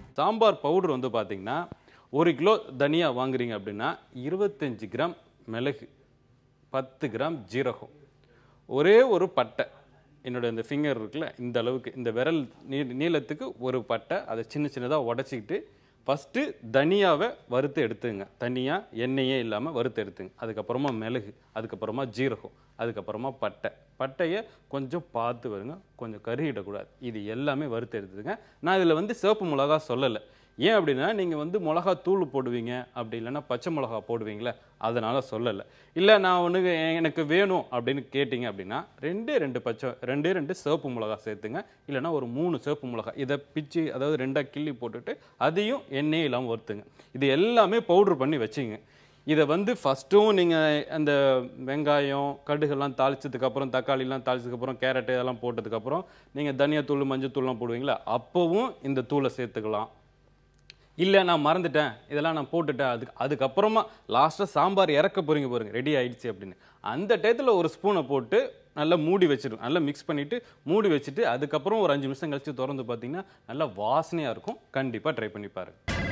sambar powder வந்து பார்த்தீங்கன்னா ஒரு கிலோ தனியா வாங்குறீங்க அப்படின்னா இருபத்தஞ்சு கிராம் மிளகு பத்து கிராம் ஜீரகம் ஒரே ஒரு பட்டை என்னோட இந்த ஃபிங்கர் இருக்குல்ல இந்த அளவுக்கு இந்த விரல் நீ நீளத்துக்கு ஒரு பட்டை அதை சின்ன சின்னதாக உடச்சிக்கிட்டு ஃபஸ்ட்டு தனியாவை வறுத்து எடுத்துங்க தனியாக எண்ணெயே இல்லாமல் வறுத்து எடுத்துங்க அதுக்கப்புறமா மிளகு அதுக்கப்புறமா ஜீரகம் அதுக்கப்புறமா பட்டை பட்டையை கொஞ்சம் பார்த்து வருங்க கொஞ்சம் கருகிடக்கூடாது இது எல்லாமே வறுத்து எடுத்துங்க நான் இதில் வந்து சிவப்பு மிளகா சொல்லலை ஏன் அப்படின்னா நீங்கள் வந்து மிளகா தூள் போடுவீங்க அப்படி இல்லைன்னா பச்சை மிளகா போடுவீங்களே அதனால சொல்லலை இல்லை நான் ஒன்று எனக்கு வேணும் அப்படின்னு கேட்டிங்க அப்படின்னா ரெண்டே ரெண்டு பச்சை ரெண்டே ரெண்டு சிவப்பு மிளகா சேர்த்துங்க இல்லைன்னா ஒரு மூணு சிவப்பு மிளகா இதை பிச்சு அதாவது ரெண்டாக கிள்ளி போட்டுட்டு அதையும் எண்ணெய் இல்லாமல் வறுத்துங்க இது எல்லாமே பவுடர் பண்ணி வச்சுங்க இதை வந்து ஃபஸ்ட்டும் நீங்கள் அந்த வெங்காயம் கடுகெல்லாம் தாளிச்சதுக்கப்புறம் தக்காளிலாம் தாளிச்சதுக்கப்புறம் கேரட்டு இதெல்லாம் போட்டதுக்கப்புறம் நீங்கள் தனியாத்தூள் மஞ்சத்தூள்லாம் போடுவீங்களா அப்போவும் இந்த தூளை சேர்த்துக்கலாம் இல்லை நான் மறந்துட்டேன் இதெல்லாம் நான் போட்டுட்டேன் அதுக்கு அதுக்கப்புறமா லாஸ்ட்டாக சாம்பார் இறக்க போறீங்க பாருங்க ரெடி ஆயிடுச்சு அப்படின்னு அந்த டயத்தில் ஒரு ஸ்பூனை போட்டு நல்லா மூடி வச்சிடும் நல்லா மிக்ஸ் பண்ணிவிட்டு மூடி வச்சுட்டு அதுக்கப்புறம் ஒரு அஞ்சு நிமிஷம் கழிச்சு திறந்து பார்த்தீங்கன்னா நல்லா வாசனையாக இருக்கும் கண்டிப்பாக ட்ரை பண்ணி பாருங்க